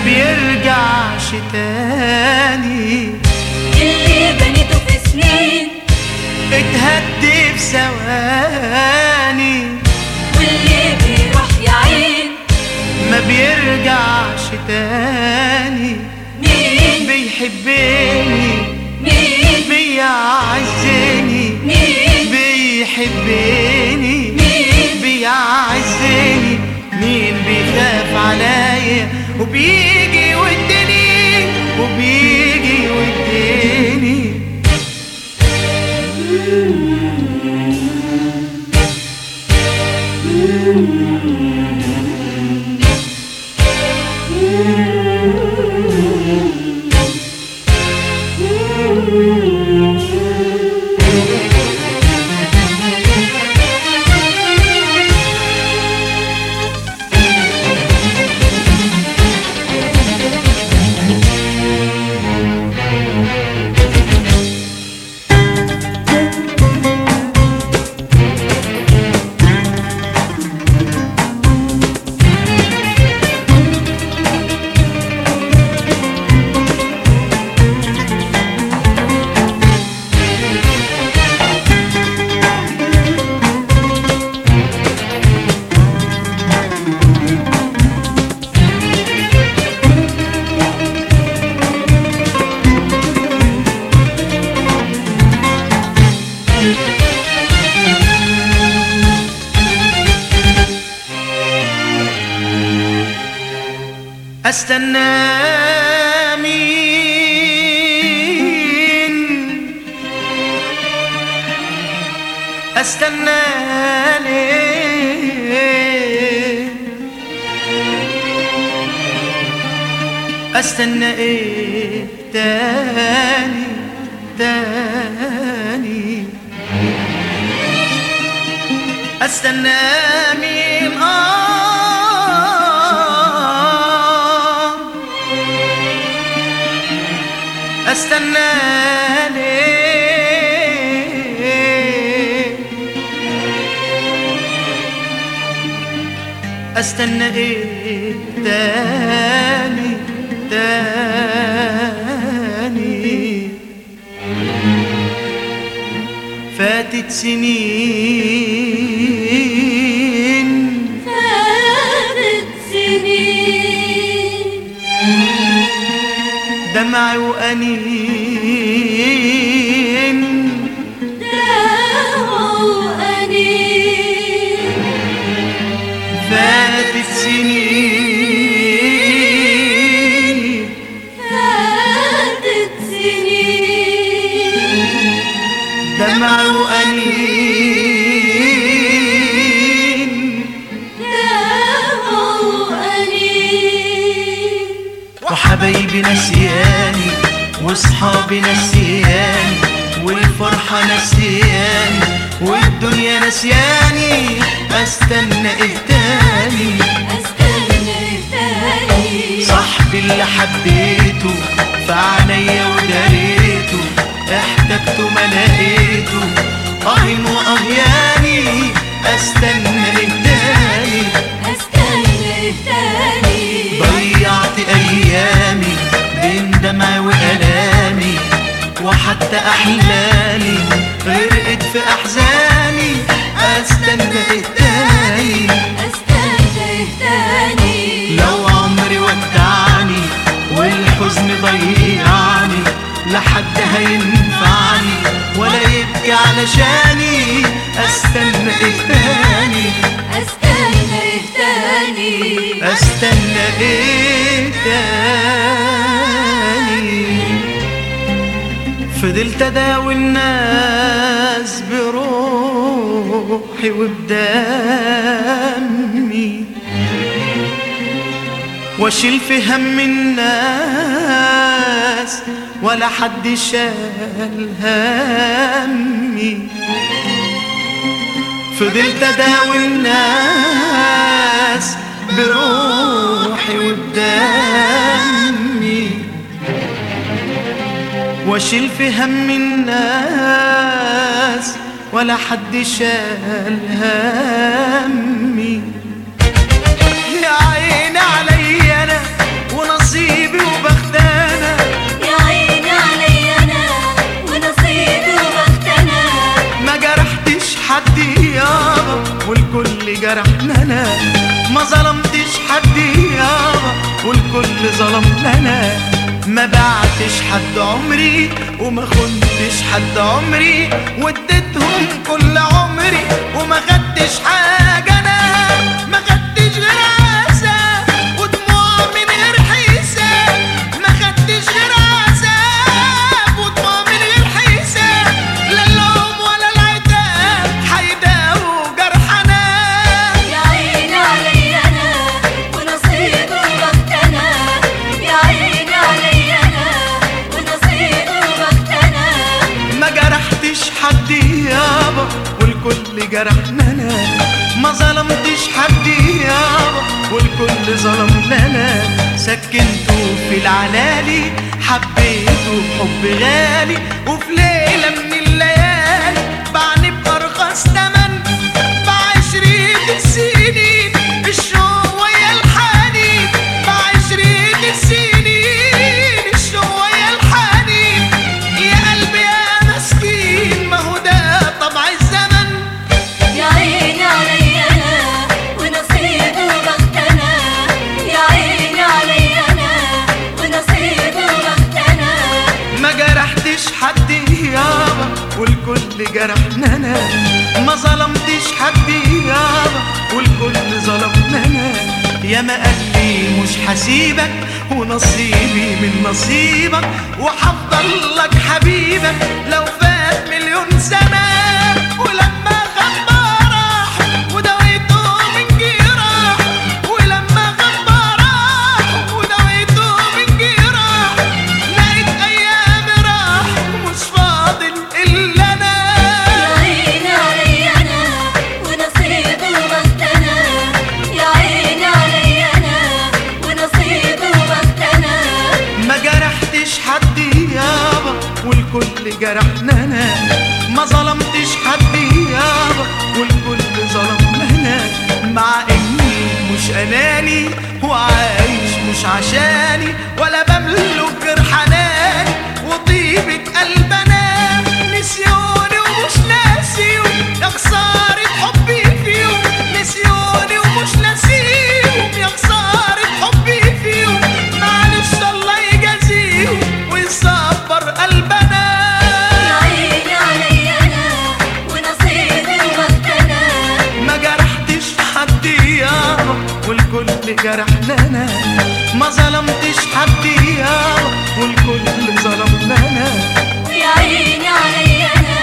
بيرجعش تاني اللي بنيته في سنين اتهد في ثواني واللي بيروح يعين ما بيرجعش تاني مين بيحبني مين بيعزني مين بيحبني مين بيعزني مين بيخاف عليا وبيجي يودني وبيجي يودني استنى مين استنى ليه استنى ايه تاني تاني استنى مين آه استنى ليه استنى ايه تاني تاني فاتت سنين فاتت سنين دمع وأنين داعوا أنين فاتت سنين فاتت سنين دمع وأنين داعوا أنين وحبايبي نسياني واصحابي نسياني والفرحة نسياني والدنيا نسياني استنى ايه تاني أستنى تاني صاحبي اللي حبيته في عينيا وداريته احتجته ما لقيته اهين واهياني استنى ايه تاني أستنى تاني ضيعت ايامي بين دمعي والامي وحتى احلامي غرقت في احزاني استنى ايه تاني أستنى تاني لو عمري ودعني والحزن ضيعني لا حد هينفعني ولا يبكي علشاني استنى ايه تاني أستنى تاني استنى ايه تاني فضلت اداوي الناس بروحي وبدمي واشيل في هم الناس ولا حد شال همي فضلت اداوي الناس بروحي وبدمي واشيل في هم الناس ولا حد شال همي يا عيني علي انا ونصيبي ظلم لنا ما بعتش حد عمري وما خنتش حد عمري واديتهم كل عمري وما خدتش حاجة أنا ما خدتش غير عذاب ودموع من غير حساب ما خدتش غير عذاب ودموع من غير حساب لا اللوم ولا العتاب حيداووا جرحنا يا عيني علي انا ونصيبي وبختنا يا عيني علي انا ونصيبي وبختنا ما جرحتش حد يابا والكل جرحنا انا ما ظلمتش حد يابا والكل ظلمنا سكنته في العلالي حبيته حب غالي وفي ليلة من الليالي بعني بأرخص تمن بعشرين السنين الشوق ويا الحنين بعشرين السنين الشوق ويا الحنين يا قلبي يا مسكين ما هو ده طبع الزمن يا عيني علي انا ونصيبي وبختنا يا عيني علي انا ونصيبي وبختنا ما جرحتش حد يابا والكل جرحنا انا ما ظلمتش حد يابا والكل ظلمنا انا يا ما قال لي مش هسيبك ونصيبي من نصيبك وهفضل لك حبيبك لو فات مليون سنة ولما غاب راح ودويته من جراح ولما غاب راح ودويته من جراح لقيت ايام راح ومش فاضل الا انا يا عيني علي انا ونصيبي وبختنا يا عيني علي انا ونصيبي وبختنا ما جرحتش حد يابا والكل جرحنا انا ما ظلمتش حد يابا والكل ظلمنا انا مع اني مش اناني وعايش مش عشاني ولا بملك غير حناني وطيبة قلبنا نسيوني ومش ناسيهم يا خسارة حبي فيهم نسيوني ومش ناسيهم يا خسارة حبي فيهم معلش الله يجازيهم ويصبر قلبنا يا عيني علي انا ونصيبي وبختنا ما جرحتش حد يابا والكل جرحنا انا ما ظلمتش حد يابا والكل ظلمنا انا يا عيني علي انا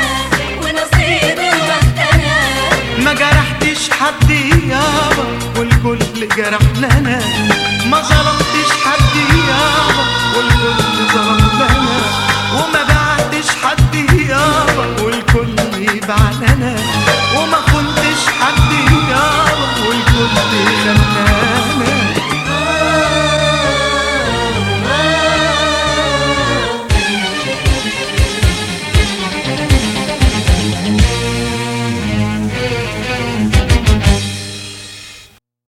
ونصيبي وبختنا ما جرحتش حد يابا والكل جرحنا انا ما ظلمتش حد يابا والكل ظلمنا انا وما